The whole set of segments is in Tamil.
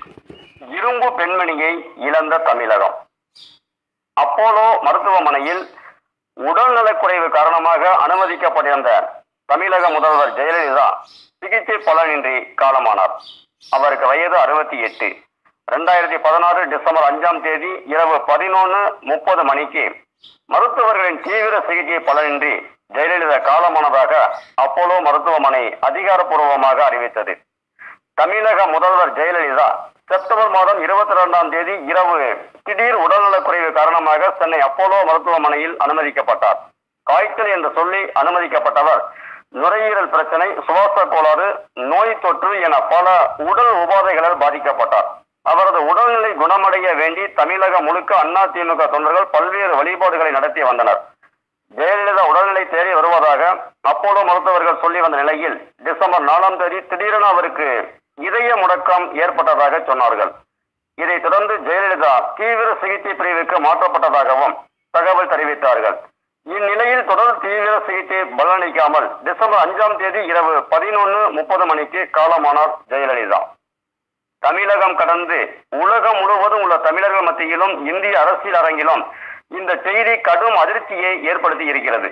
இரும்பு பெண்மணியை இழந்த தமிழகம் அப்போலோ மருத்துவமனையில் உடல்நலக்குறைவு காரணமாக அனுமதிக்கப்பட்டிருந்த தமிழக முதல்வர் ஜெயலலிதா சிகிச்சை பலனின்றி காலமானார் அவருக்கு வயது அறுபத்தி எட்டு ரெண்டாயிரத்தி பதினாறு டிசம்பர் அஞ்சாம் தேதி இரவு பதினொன்று முப்பது மணிக்கு மருத்துவர்களின் தீவிர சிகிச்சை பலனின்றி ஜெயலலிதா காலமானதாக அப்போலோ மருத்துவமனை அதிகாரப்பூர்வமாக அறிவித்தது தமிழக முதல்வர் ஜெயலலிதா செப்டம்பர் மாதம் இருபத்தி ரெண்டாம் தேதி இரவு திடீர் உடல்நலக்குறைவு காரணமாக சென்னை அப்போலோ மருத்துவமனையில் அனுமதிக்கப்பட்டார் காய்ச்சல் என்று சொல்லி அனுமதிக்கப்பட்டவர் நுரையீரல் பிரச்சனை சுவாச கோளாறு நோய் தொற்று என பல உடல் உபாதைகளால் பாதிக்கப்பட்டார் அவரது உடல்நிலை குணமடைய வேண்டி தமிழகம் முழுக்க அண்ணா திமுக தொண்டர்கள் பல்வேறு வழிபாடுகளை நடத்தி வந்தனர் ஜெயலலிதா உடல்நிலை தேறி வருவதாக அப்போலோ மருத்துவர்கள் சொல்லி வந்த நிலையில் டிசம்பர் நாலாம் தேதி திடீரென அவருக்கு இதய முடக்கம் ஏற்பட்டதாக சொன்னார்கள் இதைத் தொடர்ந்து ஜெயலலிதா தீவிர சிகிச்சை பிரிவுக்கு மாற்றப்பட்டதாகவும் தகவல் தெரிவித்தார்கள் இந்நிலையில் தொடர் தீவிர சிகிச்சை பலனளிக்காமல் டிசம்பர் அஞ்சாம் தேதி இரவு பதினொன்று முப்பது மணிக்கு காலமானார் ஜெயலலிதா தமிழகம் கடந்து உலகம் முழுவதும் உள்ள தமிழர்கள் மத்தியிலும் இந்திய அரசியல் அரங்கிலும் இந்த செய்தி கடும் அதிர்ச்சியை ஏற்படுத்தி இருக்கிறது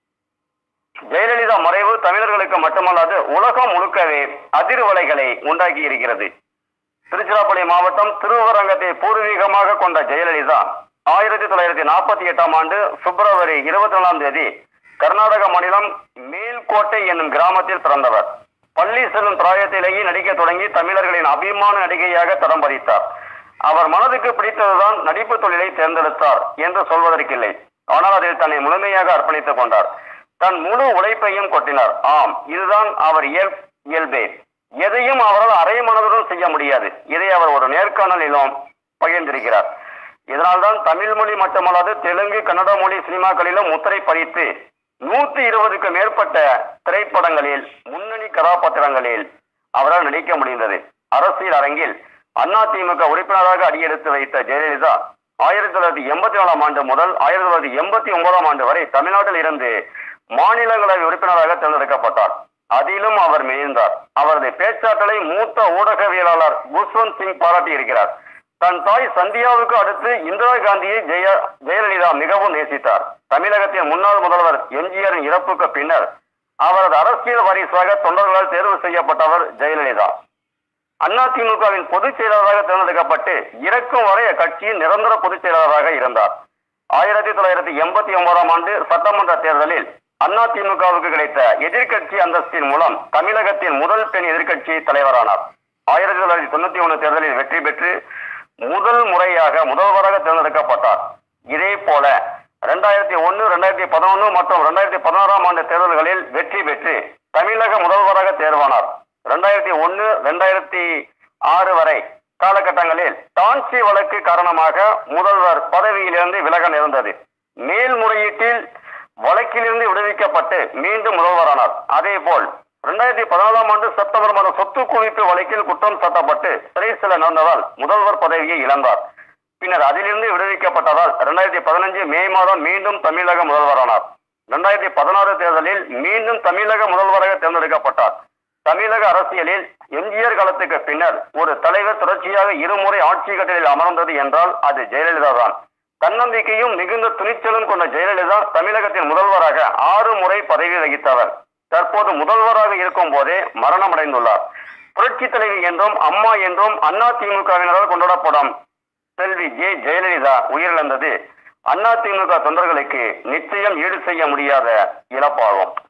ஜெயலலிதா மறைவு தமிழர்களுக்கு மட்டுமல்லாது உலகம் முழுக்கவே அதிர்வலைகளை உண்டாக்கி இருக்கிறது திருச்சிராப்பள்ளி மாவட்டம் திருவரங்கத்தை பூர்வீகமாக கொண்ட ஜெயலலிதா ஆயிரத்தி தொள்ளாயிரத்தி நாற்பத்தி எட்டாம் ஆண்டு பிப்ரவரி இருபத்தி நாலாம் தேதி கர்நாடக மாநிலம் மேல்கோட்டை என்னும் கிராமத்தில் பிறந்தவர் பள்ளி செல்லும் பிராயத்திலேயே நடிக்க தொடங்கி தமிழர்களின் அபிமான நடிகையாக தரம் பதித்தார் அவர் மனதுக்கு பிடித்ததுதான் நடிப்பு தொழிலை தேர்ந்தெடுத்தார் என்று சொல்வதற்கில்லை ஆனால் அதில் தன்னை முழுமையாக அர்ப்பணித்துக் கொண்டார் தன் முழு உழைப்பையும் கொட்டினார் ஆம் இதுதான் அவர் இயல் இயல்பே எதையும் அவரால் அரை மனதுடன் செய்ய முடியாது இதை அவர் ஒரு நேர்காணலிலும் பகிர்ந்திருக்கிறார் இதனால்தான் தமிழ் மொழி மட்டுமல்லாது தெலுங்கு கன்னட மொழி சினிமாக்களிலும் முத்திரை பதித்து நூத்தி இருபதுக்கு மேற்பட்ட திரைப்படங்களில் முன்னணி கதாபாத்திரங்களில் அவரால் நடிக்க முடிந்தது அரசியல் அரங்கில் அதிமுக உறுப்பினராக அடியெடுத்து வைத்த ஜெயலலிதா ஆயிரத்தி தொள்ளாயிரத்தி எண்பத்தி நாலாம் ஆண்டு முதல் ஆயிரத்தி தொள்ளாயிரத்தி எண்பத்தி ஒன்பதாம் ஆண்டு வரை தமிழ்நாட்டில் இருந்து மாநிலங்களவை உறுப்பினராக தேர்ந்தெடுக்கப்பட்டார் அதிலும் அவர் மிகுந்தார் அவரது பேச்சாற்றலை மூத்த ஊடகவியலாளர் குஷ்வந்த் சிங் பாராட்டி இருக்கிறார் தன் தாய் சந்தியாவுக்கு அடுத்து இந்திரா காந்தியை ஜெய ஜெயலலிதா மிகவும் நேசித்தார் தமிழகத்தின் முன்னாள் முதல்வர் எம்ஜிஆரின் இறப்புக்கு பின்னர் அவரது அரசியல் வாரிசாக தொண்டர்களால் தேர்வு செய்யப்பட்டவர் ஜெயலலிதா அதிமுகவின் பொதுச் செயலாளராக தேர்ந்தெடுக்கப்பட்டு இறக்கும் வரை அக்கட்சியின் நிரந்தர பொதுச் செயலாளராக இருந்தார் ஆயிரத்தி தொள்ளாயிரத்தி எண்பத்தி ஒன்பதாம் ஆண்டு சட்டமன்ற தேர்தலில் அதிமுகவுக்கு கிடைத்த எதிர்க்கட்சி அந்தஸ்தின் மூலம் தமிழகத்தின் முதல் பெண் எதிர்க்கட்சி தலைவரானார் ஆயிரத்தி தொள்ளாயிரத்தி தொண்ணூத்தி ஒன்று தேர்தலில் வெற்றி பெற்று முதல் முறையாக முதல்வராக தேர்ந்தெடுக்கப்பட்டார் இதே போல ரெண்டாயிரத்தி ஒன்னு ரெண்டாயிரத்தி பதினொன்று மற்றும் ரெண்டாயிரத்தி பதினாறாம் ஆண்டு தேர்தல்களில் வெற்றி பெற்று தமிழக முதல்வராக தேர்வானார் ரெண்டாயிரத்தி ஒன்னு ரெண்டாயிரத்தி ஆறு வரை காலகட்டங்களில் டான்சி வழக்கு காரணமாக முதல்வர் பதவியிலிருந்து விலக நேர்ந்தது மேல்முறையீட்டில் வழக்கிலிருந்து விடுவிக்கப்பட்டு மீண்டும் முதல்வரானார் அதே போல் இரண்டாயிரத்தி பதினாலாம் ஆண்டு செப்டம்பர் மாதம் சொத்து குவிப்பு வழக்கில் குற்றம் சாட்டப்பட்டு சிறை செல்ல நேர்ந்ததால் முதல்வர் பதவியை இழந்தார் பின்னர் அதிலிருந்து விடுவிக்கப்பட்டதால் இரண்டாயிரத்தி பதினஞ்சு மே மாதம் மீண்டும் தமிழக முதல்வரானார் இரண்டாயிரத்தி பதினாறு தேர்தலில் மீண்டும் தமிழக முதல்வராக தேர்ந்தெடுக்கப்பட்டார் தமிழக அரசியலில் எம்ஜிஆர் காலத்துக்கு பின்னர் ஒரு தலைவர் தொடர்ச்சியாக இருமுறை ஆட்சி கட்டளில் அமர்ந்தது என்றால் அது ஜெயலலிதா தான் தன்னம்பிக்கையும் மிகுந்த துணிச்சலும் கொண்ட ஜெயலலிதா தமிழகத்தின் முதல்வராக ஆறு முறை பதவி வகித்தவர் தற்போது முதல்வராக இருக்கும் போதே மரணமடைந்துள்ளார் புரட்சி தலைவி என்றும் அம்மா என்றும் அண்ணா திமுகவினரால் கொண்டாடப்படும் செல்வி ஜே ஜெயலலிதா உயிரிழந்தது அண்ணா திமுக தொண்டர்களுக்கு நிச்சயம் ஈடு செய்ய முடியாத இழப்பாகும்